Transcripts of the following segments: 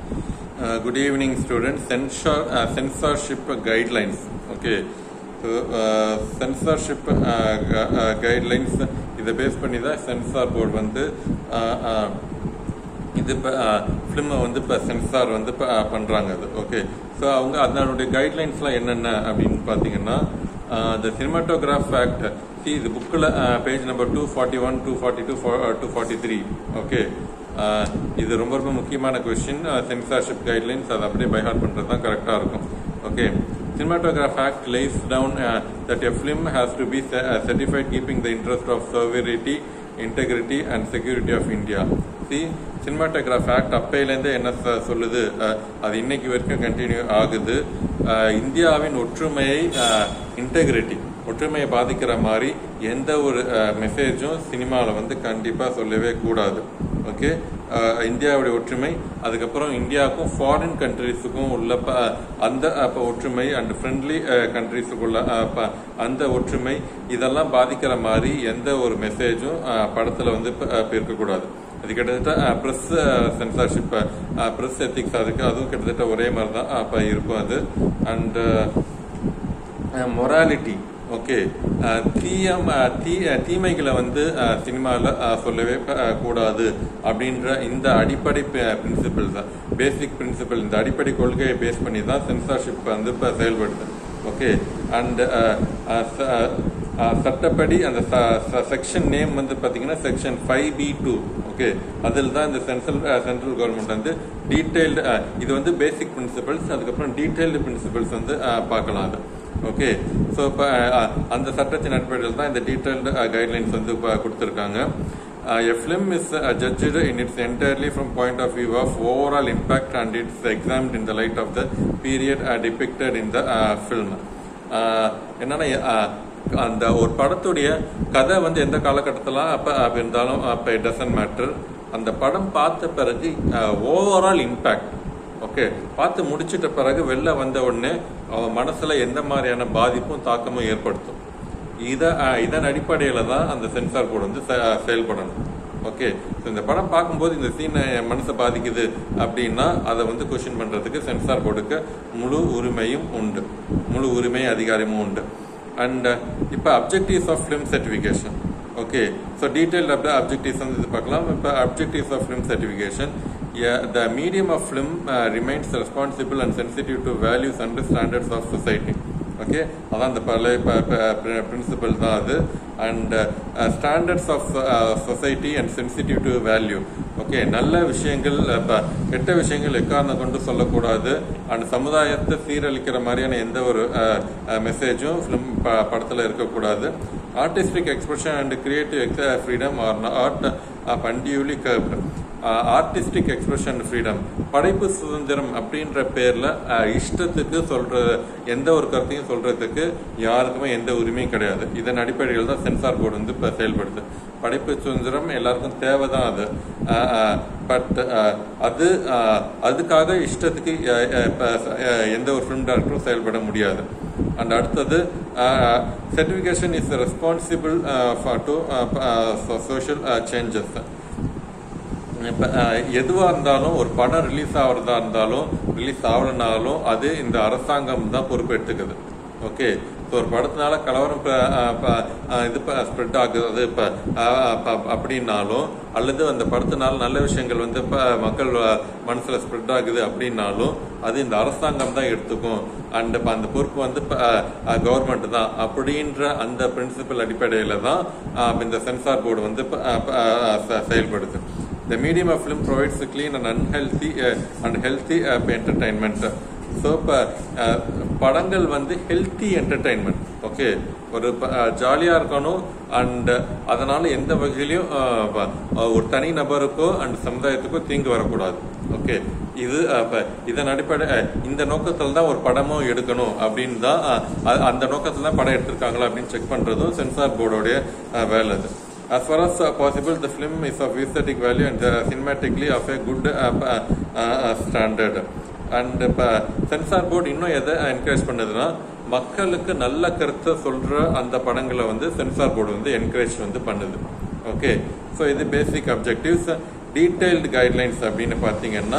Uh, good evening, students. Censor, uh, censorship guidelines. Okay. So, uh, censorship uh, gu- uh, guidelines இதை base பண்ணி தான் censor board வந்து uh, uh, இது இப்போ ஃபிலிமை வந்து இப்போ சென்சார் வந்து இப்போ பண்ணுறாங்க அது ஓகே ஸோ அவங்க அதனுடைய கைட்லைன்ஸ்லாம் என்னென்ன அப்படின்னு பார்த்தீங்கன்னா த சினிமாட்டோகிராஃப் ஆக்ட் சி இது புக்கில் page number two forty one two forty two two forty three okay இது ரொம்ப ரொம்ப முக்கியமான கொஸ்டின் சென்சார்ஷிப் கைட்லைன்ஸ் அதை அப்படியே பைஹார்ட் பண்ணுறது தான் கரெக்டாக இருக்கும் okay Cinematograph Act lays down uh, that a film has to be ce- uh, certified keeping the interest of sovereignty, integrity and security of India. See, cinematograph act அப்பையிலேருந்தே என்ன ச- சொல்லுது அஹ், அது இன்னைக்கு வரைக்கும் கண்டினியூ ஆகுது அஹ், இந்தியாவின் ஒற்றுமையை இன்டெகிரிட்டி ஒற்றுமையை பாதிக்கிற மாதிரி எந்த ஒரு மெசேஜும் சினிமாவில் வந்து கண்டிப்பாக சொல்லவே கூடாது ஓகே இந்தியாவுடைய ஒற்றுமை அதுக்கப்புறம் இந்தியாவுக்கும் ஃபாரின் கண்ட்ரிஸுக்கும் உள்ள ப- அந்த அப்ப ஒற்றுமை அண்ட் ஃப்ரெண்ட்லி கண்ட்ரிஸுக்குள்ள ப- அந்த ஒற்றுமை இதெல்லாம் பாதிக்கிற மாதிரி எந்த ஒரு மெசேஜும் படத்தில் வந்து இப்ப, அஹ், இப்ப இருக்கக்கூடாது அது கிட்டத்தட்ட ப்ரெஸ் சென்சார்ஷிப் ப்ரெஸ் எத்திக்ஸ் அதுக்கு அதுவும் கிட்டத்தட்ட ஒரே மாதிரி தான் அப்போ இருக்கும் அது அண்ட் மொராலிட்டி ஓகே தீயம் அஹ், தீ அஹ், தீமைகளை வந்து சினிமாவில் சொல்லவே அஹ், கூடாது அப்படின்ற இந்த அடிப்படை பிரின்சிபிள்ஸ் பேசிக் பிரின்சிபல் இந்த அடிப்படை கொள்கையை பேஸ் பண்ணி தான் சென்சார்ஷிப் வந்து இப்போ செயல்படுது ஓகே அண்ட் சட்டப்படி அந்த செக்ஷன் நேம் வந்து பார்த்தீங்கன்னா section five B two okay அதில் தான் இந்த சென்ட்ரல் சென்ட்ரல் கவர்மெண்ட் வந்து டீடைல்டு இது வந்து பேசிக் பிரின்சிபல்ஸ் அதுக்கப்புறம் டீடைல்டு பிரின்சிபல்ஸ் வந்து அஹ், பார்க்கலாம் அது ஓகே ஸோ இப்போ அந்த சட்டத்தின் அடிப்படையில் தான் இந்த டீடைல்டு கைட்லைன்ஸ் வந்து இப்போ கொடுத்துருக்காங்க a film is uh, judged in its entirely from point of view of overall impact and it's examined in the light of the period uh, depicted in the uh, film. Uh, என்னன்னா uh, அந்த ஒரு படத்துடைய கதை வந்து எந்த காலகட்டத்தில் அப்போ இருந்தாலும் அப்போ இட் டசன்ட் மேட்டர் அந்த படம் பார்த்த பிறகு ஓவரால் இம்பேக்ட் ஓகே பார்த்து முடிச்சிட்ட பிறகு வெளில வந்த உடனே அவன் மனசுல எந்த மாதிரியான பாதிப்பும் தாக்கமும் ஏற்படுத்தும் இத அஹ், இதன் அடிப்படையில தான் அந்த சென்சார் போர்டு வந்து செ- செயல்படணும் ஓகே ஸோ இந்த படம் பார்க்கும்போது இந்த சீனை என் மனசை பாதிக்குது அப்படின்னா அதை வந்து கொஷின் பண்றதுக்கு சென்சார் போர்டுக்கு முழு உரிமையும் உண்டு முழு உரிமை அதிகாரமும் உண்டு அண்ட் இப்போ objectives of film certification okay so detailed up objectives வந்து இது பார்க்கலாம் இப்போ objectives of film certification the medium of film remains responsible and sensitive to values and standards of society okay அதான் அந்த பழைய பிரின்சிபல் தான் அது and standards of society and sensitive to value okay நல்ல விஷயங்கள் இப்ப கெட்ட விஷயங்கள் எக்காரணம் கொண்டு சொல்லக்கூடாது அண்ட் சமுதாயத்தை சீரழிக்கிற மாதிரியான எந்த ஒரு மெசேஜும் ஃபிலிம் படத்தில் இருக்கக்கூடாது artistic expression and creative freedom are not unduly curbed artistic expression freedom படைப்பு சுதந்திரம் அப்படின்ற பேர்ல அஹ், இஷ்டத்துக்கு சொல்ற எந்த ஒரு கருத்தையும் சொல்றதுக்கு யாருக்குமே எந்த உரிமையும் கிடையாது இதன் அடிப்படையில் தான் சென்சார் போர்டு வந்து இப்போ செயல்படுது படைப்பு சுதந்திரம் எல்லாருக்கும் தேவைதான் அது பட் அது அஹ், அதுக்காக இஷ்டத்துக்கு அஹ், அஹ், இப்ப, அஹ், எந்த ஒரு ஃபிலிம் டைரக்டரும் செயல்பட முடியாது அண்ட் அடுத்தது certification is responsible to social changes இப்போ எதுவாக இருந்தாலும் ஒரு படம் ரிலீஸ் ஆகிறதா இருந்தாலும் ரிலீஸ் ஆகலைனாலும் அது இந்த அரசாங்கம் தான் பொறுப்பெடுத்துக்குது ஓகே ஸோ ஒரு படத்தினால கலவரம் ப- அஹ் ப- அஹ் இது ஸ்ப்ரெட் ஆகுது இப்போ அப்படின்னாலும் அல்லது அந்த படத்தினால நல்ல விஷயங்கள் வந்து இப்போ மக்கள் அஹ், மனசுல ஸ்ப்ரெட் ஆகுது அப்படின்னாலும் அது இந்த அரசாங்கம் தான் எடுத்துக்கும் அண்ட் இப்போ அந்த பொறுப்பு வந்து இப்போ கவர்மெண்ட் தான் அப்படின்ற அந்த பிரின்சிபல் அடிப்படையில் தான் அஹ், இந்த சென்சார் போர்டு வந்து இப்போ செயல்படுது The medium of film provides a clean and unhealthy uh, and healthy uh, entertainment. So இப்போ படங்கள் வந்து ஹெல்த்தி என்டர்டைன்மெண்ட் ஓகே ஒரு ஜாலியாக இருக்கணும் அண்ட் அதனால எந்த வகையிலையும் அஹ், ப- அஹ், ஒரு தனி நபருக்கோ அண்ட் சமுதாயத்துக்கோ தீங்கு வரக்கூடாது ஓகே இது அப்ப இதன் அடிப்படை அஹ், இந்த நோக்கத்தில் தான் ஒரு படமும் எடுக்கணும் அப்படின்னு தான் அஹ், அ- அந்த நோக்கத்தில் தான் படம் எடுத்திருக்காங்களா அப்படின்னு செக் பண்றதும் சென்சார் போர்டோடைய அஹ், வேலை அது As far as uh, possible, the film is of aesthetic value and uh, cinematically of a good uh, uh, uh, standard. And இப்போ சென்சார் போர்டு இன்னும் எதை என்கரேஜ் பண்ணுதுன்னா மக்களுக்கு நல்ல கருத்தை சொல்ற அந்த படங்களை வந்து சென்சார் போர்டு வந்து என்கரேஜ் வந்து பண்ணுது ஓகே ஸோ இது பேசிக் அப்ஜெக்டிவ்ஸ் டீடைல்டு கைட்லைன்ஸ் அப்படின்னு பார்த்தீங்கன்னா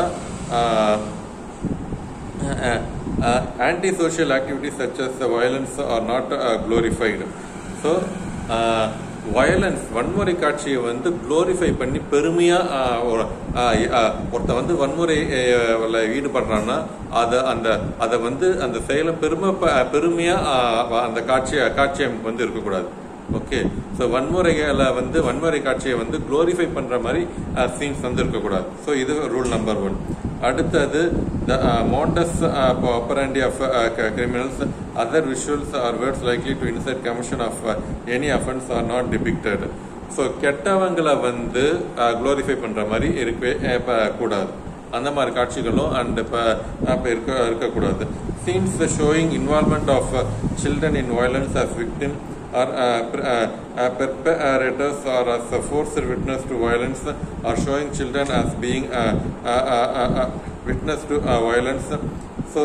anti-social activities such as the violence are not uh, glorified. So, uh, violence வன்முறை காட்சியை வந்து குளோரிஃபை பண்ணி பெருமையா ஆஹ், ஒரு, ஆஹ், ஆஹ், ஒருத்தன் வந்து வன்முறை ஆஹ், ல ஈடுபடுறான்னா அதை அந்த அதை வந்து அந்த செயலை பெருமை ப- பெருமையா ஆஹ், அந்த காட்சி காட்சி அமைப்பு வந்து இருக்கக்கூடாது ஓகே ஸோ வன்முறைகளை வந்து வன்முறை காட்சியை வந்து குளோரிஃபை பண்ற மாதிரி சீன்ஸ் வந்து இருக்கக்கூடாது ஸோ இது ரூல் நம்பர் ஒன் அடுத்தது the modus operandi of criminals other visuals or words likely to incite commission of any offence are not depicted so கெட்டவங்களை வந்து குளோரிஃபை பண்ற மாதிரி இருக்கவே அஹ், ப- கூடாது அந்த மாதிரி காட்சிகளும் அண்ட் இப்போ இருக்க இருக்கக்கூடாது scenes showing involvement of children in violence as victim or uh, per- uh, uh, perpetrators or as a forced witness to violence or showing children as being uh, uh, uh, uh, uh, witness to uh, violence so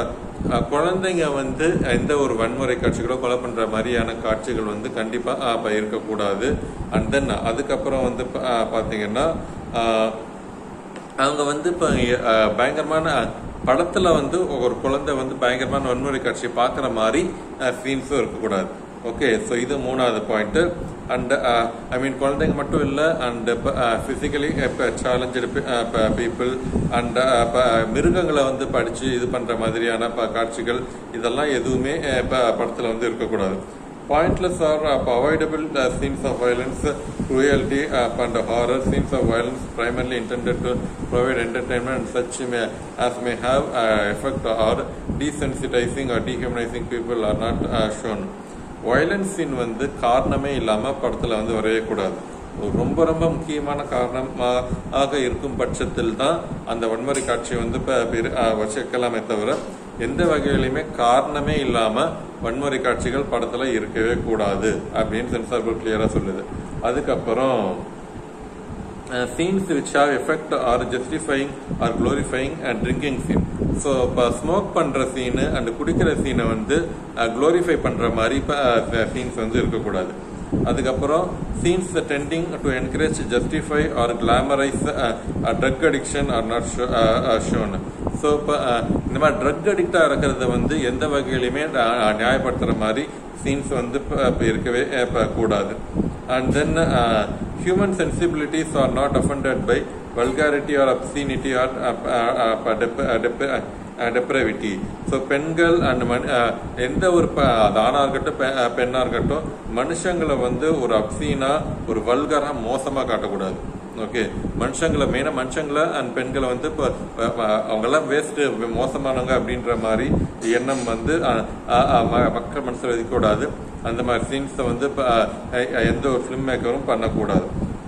குழந்தைங்க வந்து எந்த ஒரு வன்முறை காட்சிகளோ கொலை பண்ற மாதிரியான காட்சிகள் வந்து கண்டிப்பா uh, அப்ப இருக்கக்கூடாது அண்ட் தென் அதுக்கப்புறம் வந்து பா- uh, பாத்தீங்கன்னா uh, அவங்க வந்து இப்போ பயங்கரமான படத்துல வந்து ஒரு குழந்தை வந்து பயங்கரமான வன்முறை காட்சியை பார்க்குற மாதிரி சீன்ஸும் இருக்கக்கூடாது ஓகே ஸோ இது மூணாவது பாயிண்ட் அண்ட் ஐ மீன் குழந்தைங்க மட்டும் இல்லை அண்ட் ஃபிசிக்கலி இப்போ சேலஞ்சு பீப்புள் அண்ட் மிருகங்களை வந்து படித்து இது பண்ணுற மாதிரியான ப- காட்சிகள் இதெல்லாம் எதுவுமே இப்போ படத்தில் வந்து இருக்கக்கூடாது Pointless or uh, avoidable uh, scenes of violence, cruelty, uh, and horror scenes of violence primarily intended to provide entertainment and such may, as may have uh, effect or desensitizing or dehumanizing people are not uh, shown. Violence scene வந்து காரணமே இல்லாம படத்துல வந்து வரையக்கூடாது ஒரு ரொம்ப ரொம்ப முக்கியமான காரணமாக இருக்கும் பட்சத்தில் தான் அந்த வன்முறை காட்சி வந்து இப்ப பெரு- அஹ் வச்சுக்கலாமே தவிர எந்த வகையிலுமே காரணமே இல்லாம வன்முறை காட்சிகள் படத்துல இருக்கவே கூடாது அப்படின்னு சென்சார் போர்ட் கிளியரா சொல்லுது அதுக்கப்புறம் scenes which have effect or justifying or glorifying and drinking scene so இப்போ ஸ்மோக் பண்ற சீனு அண்ட் குடிக்கிற சீனை வந்து குளோரிஃபை பண்ற மாதிரி இப்போ சீன்ஸ் வந்து இருக்கக்கூடாது அதுக்கப்புறம் scenes tending to encourage justify or glamorise drug addiction are not shown so இப்போ இந்த மாதிரி ட்ரக் அடிக்டாக இருக்கிறத வந்து எந்த வகையிலுமே அஹ், நியாயப்படுத்துற மாதிரி சீன்ஸ் வந்து இப்ப- இப்ப இருக்கவே அஹ், இப்ப கூடாது and then uh, human sensibilities are not offended by vulgarity or obscenity or uh, uh, uh, dep- uh, dep- uh, depravity so பெண்கள் அண்ட் மனு அஹ், எந்த ஒரு ப- அது ஆணா இருக்கட்டும் பெ- அஹ், பெண்ணா இருக்கட்டும் மனுஷங்களை வந்து ஒரு அப்சீனா ஒரு வல்கரா மோசமா காட்டக்கூடாது ஓகே மனுஷங்களை மெயினா மனுஷங்களை அண்ட் பெண்களை வந்து இப்போ அவங்கெல்லாம் வேஸ்ட் மோசமானவங்க அப்படின்ற மாதிரி எண்ணம் வந்து அஹ், அஹ், அஹ், ம- மக்கள் மனசில் விதிக்கூடாது அந்த மாதிரி சீன்ஸை வந்து இப்ப, அஹ், அஹ், எந்த ஒரு ஃபிலிம் மேக்கரும் பண்ணக்கூடாது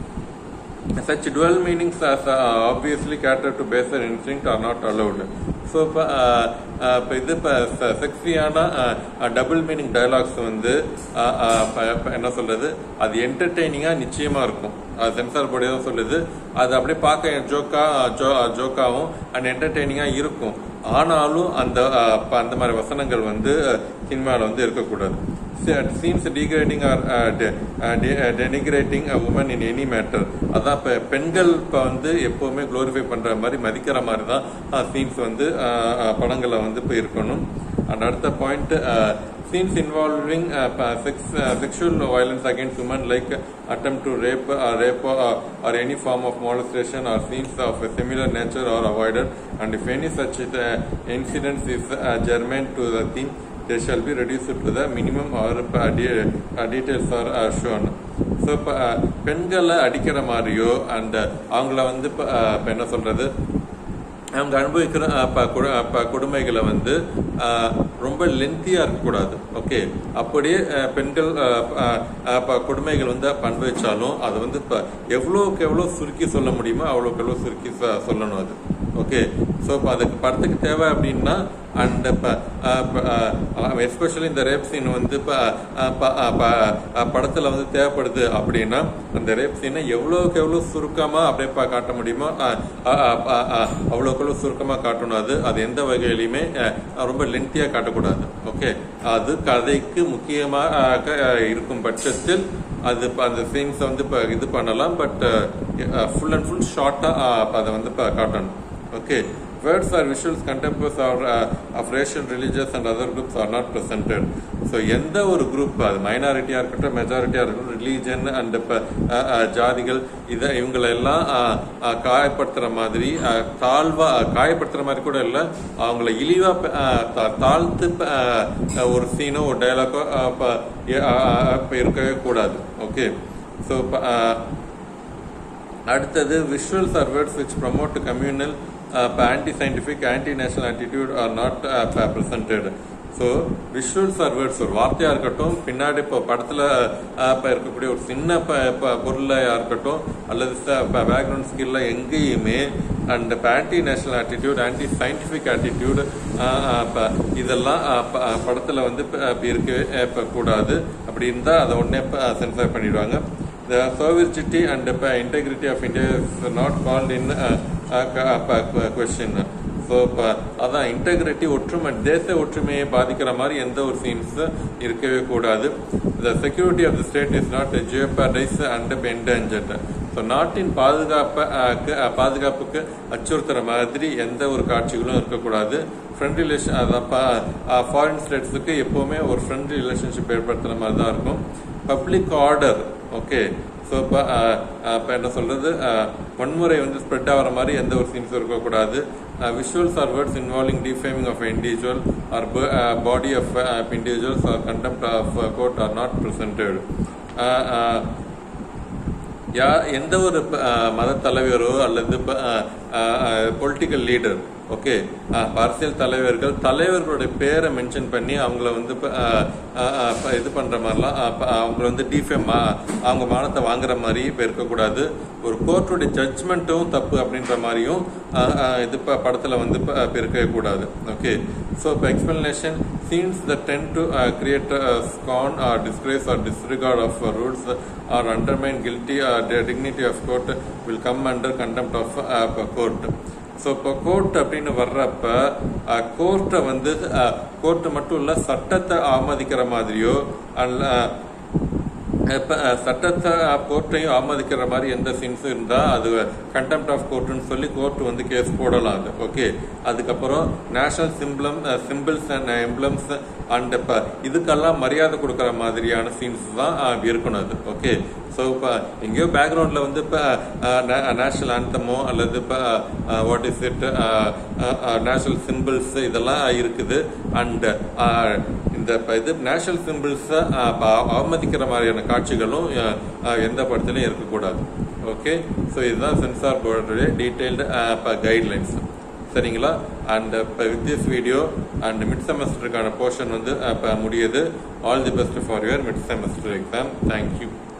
such dual meanings as uh, obviously cater to baser instinct are not allowed so இப்போ இப்போ இது இப்போ செக்ஸியான டபுள் மீனிங் டயலாக்ஸ் வந்து அஹ், அஹ், இப்ப- இப்ப என்ன சொல்றது அது என்டர்டெய்னிங்காக நிச்சயமா இருக்கும் அது சென்சார் போர்டே தான் சொல்லுது அது அப்படியே பார்க்க ஜோக்கா ஜோ ஜோக்காவும் அண்ட் என்டர்டெய்னிங்காக இருக்கும் ஆனாலும் அந்த அஹ், இப்ப அந்த மாதிரி வசனங்கள் வந்து சினிமாவில் வந்து இருக்கக்கூடாது scenes degrading or denigrating a women in any matter அதான் இப்போ பெண்கள் இப்போ வந்து எப்போவுமே க்ளோரிஃபை பண்ற மாதிரி மதிக்கிற மாதிரி தான் சீன்ஸ் வந்து அஹ், அஹ், படங்கள்ல வந்து இப்போ இருக்கணும் அண்ட் அடுத்த point scenes involving sex sexual violence against women like attempt to rape or rape or, or any form of molestation or scenes of a similar nature are avoided and if any such uh, incidents is uh, germane to the theme they shall be reduced to the minimum or uh, de- uh, details are uh, shown so இப்போ பெண்களை அடிக்கிற மாதிரியோ and அவங்கள வந்து இப்போ இப்போ என்ன சொல்றது அவங்க அனுபவிக்கிற அஹ், ப- கொடு- அஹ், ப- கொடுமைகளை வந்து அஹ், ரொம்ப லென்த்தியா இருக்கக்கூடாது ஓகே அப்படியே அஹ், பெண்கள் அஹ், அஹ், அஹ், ப- கொடுமைகள் வந்து அப்ப அனுபவிச்சாலும் அது வந்து இப்ப எவ்வளவுக்கு எவ்வளவு சுருக்கி சொல்ல முடியுமோ அவ்வளவுக்கு எவ்வளவு சுருக்கி சொ- சொல்லணும் அது ஓகே ஸோ இப்போ அதுக்கு படத்துக்கு தேவை அப்படின்னா அண்ட் இப்போ எஸ்பெஷலி இந்த ரேப் சீன் வந்து இப்போ படத்தில் வந்து தேவைப்படுது அப்படின்னா அந்த ரேப் சீனை எவ்வளோக்கு எவ்வளோ சுருக்கமாக அப்படியே பா- காட்ட முடியுமோ அஹ், அஹ், அஹ், அஹ், அஹ், அவ்வளோக்கு எவ்வளோ சுருக்கமாக காட்டணும் அது அது எந்த வகையிலையுமே அஹ், ரொம்ப லென்த்தியாக காட்டக்கூடாது ஓகே அது கதைக்கு முக்கியமாக இருக்கும் பட்சத்தில் அது இப்ப அந்த சீன்ஸை வந்து இப்போ இது பண்ணலாம் பட் ஃபுல் அண்ட் ஃபுல் ஷார்ட்டாக அதை வந்து இப்போ காட்டணும் okay words or visuals contemptuous are of racial religious and other groups are not presented so எந்த ஒரு குரூப் அது மைனாரிட்டியாக இருக்கட்டும் மெஜாரிட்டியாக இருக்கட்டும் ரிலீஜன் அண்ட் ஜாதிகள் இதை இவங்களெல்லாம் அஹ், அஹ், காயப்படுத்துற மாதிரி அஹ், தாழ்வா அஹ், காயப்படுத்துற மாதிரி கூட இல்லை அவங்கள இழிவா ப- அஹ், தா- தாழ்த்து ப- அஹ், ஒரு சீனோ ஒரு டைலாக்கோ இருக்கவே கூடாது ஓகே ஸோ அடுத்தது visuals or words which promote communal anti scientific anti national attitude are not presented so visuals or words ஒரு வார்த்தையாக இருக்கட்டும் பின்னாடி இப்போ படத்தில் இப்போ இருக்கக்கூடிய ஒரு சின்ன ப ப- பொருளையா இருக்கட்டும் அல்லது பேக்ரவுண்ட் ஸ்கில்ல எங்கேயுமே அண்ட் இப்போ anti national attitude anti scientific attitude இதெல்லாம் படத்தில் வந்து இப்ப- இப்ப இருக்கவே இப்போ கூடாது அப்படி இருந்தால் அதை உடனே சென்சார் பண்ணிடுவாங்க The sovereignty and uh, integrity of India is not called in uh, uh, uh, uh, question. So இப்போ அதான் இன்டெகிரிட்டி ஒற்றுமை தேச ஒற்றுமையை பாதிக்கிற மாதிரி எந்த ஒரு சீன்ஸ் இருக்கவே கூடாது the security of the state is not jeopardised and endangered so நாட்டின் பாதுகாப்பை அஹ், க்கு- அஹ், பாதுகாப்புக்கு அச்சுறுத்துற மாதிரி எந்த ஒரு காட்சிகளும் இருக்கக்கூடாது ஃப்ரெண்ட் ரிலேஷன் அதான் ஃபாரின் ஸ்டேட்ஸுக்கு எப்போவுமே ஒரு ஃப்ரெண்ட் ரிலேஷன்ஷிப் ஏற்படுத்துற மாதிரி தான் இருக்கும் பப்ளிக் ஆர்டர் ஓகே ஸோ இப்போ இப்போ என்ன சொல்றது அஹ், வன்முறை வந்து ஸ்ப்ரெட் ஆகிற மாதிரி எந்த ஒரு சீன்ஸும் இருக்கக்கூடாது visuals or words involving defaming of individual or body of individuals or contempt of court are not presented யா எந்த ஒரு அஹ், மத தலைவரோ அல்லது பொலிட்டிக்கல் லீடர் ஓகே அரசியல் தலைவர்கள் தலைவர்களுடைய பேரை மென்ஷன் பண்ணி அவங்கள வந்து இப்ப, அஹ், அஹ், அஹ், இப்ப இது பண்ற மாதிரிலாம் அஹ், இப்ப அவங்கள வந்து டிஃபேம் அவங்க மானத்தை வாங்குற மாதிரி இப்ப இருக்கக்கூடாது ஒரு கோர்ட்டுடைய ஜட்ஜ்மெண்ட்டும் தப்பு அப்படின்ற மாதிரியும் அஹ், அஹ், இது இப்ப படத்துல வந்து இப்ப இப்ப இருக்கவே கூடாது ஓகே ஸோ இப்போ explanation scenes the ten to create scorn or disgrace or disregard of rules or undermine guilty or dignity of court will come under contempt of court so இப்போ கோர்ட் அப்படின்னு வர்றப்ப கோர்ட்டை வந்து கோர்ட்டு மட்டும் இல்லை சட்டத்தை ஆமதிக்கிற மாதிரியோ அல்ல இப்போ சட்டத்தை கோர்ட்டையும் ஆமதிக்கிற மாதிரி எந்த சீன்ஸும் இருந்தால் அது கண்டெம்ட் ஆஃப் கோர்ட்டுன்னு சொல்லி கோர்ட் வந்து கேஸ் போடலாம் அது ஓகே அதுக்கப்புறம் நேஷனல் சிம்பிளம் சிம்பிள்ஸ் அண்ட் எம்ப்ளம்ஸ் அண்ட் இப்போ இதுக்கெல்லாம் மரியாதை கொடுக்குற மாதிரியான சீன்ஸ் தான் அஹ், இருக்கணும் அது ஓகே ஸோ இப்போ எங்கேயோ பேக்ரவுண்டில் வந்து இப்போ நேஷனல் ஆந்தமோ அல்லது இப்போ what is it national symbols இதெல்லாம் இருக்குது அண்ட் இந்த இப்ப இது நேஷனல் சிம்பிள்ஸை அவமதிக்கிற மாதிரியான காட்சிகளும் அஹ், அஹ், எந்த படத்துலையும் இருக்கக்கூடாது ஓகே ஸோ இதுதான் சென்சார் போர்டுடைய டீட்டெயில்டு கைட்லைன்ஸ் சரிங்களா அண்ட் இப்போ with this video and mid செமஸ்டருக்கான போர்ஷன் வந்து இப்போ முடியுது all the best for your mid semester exam thank you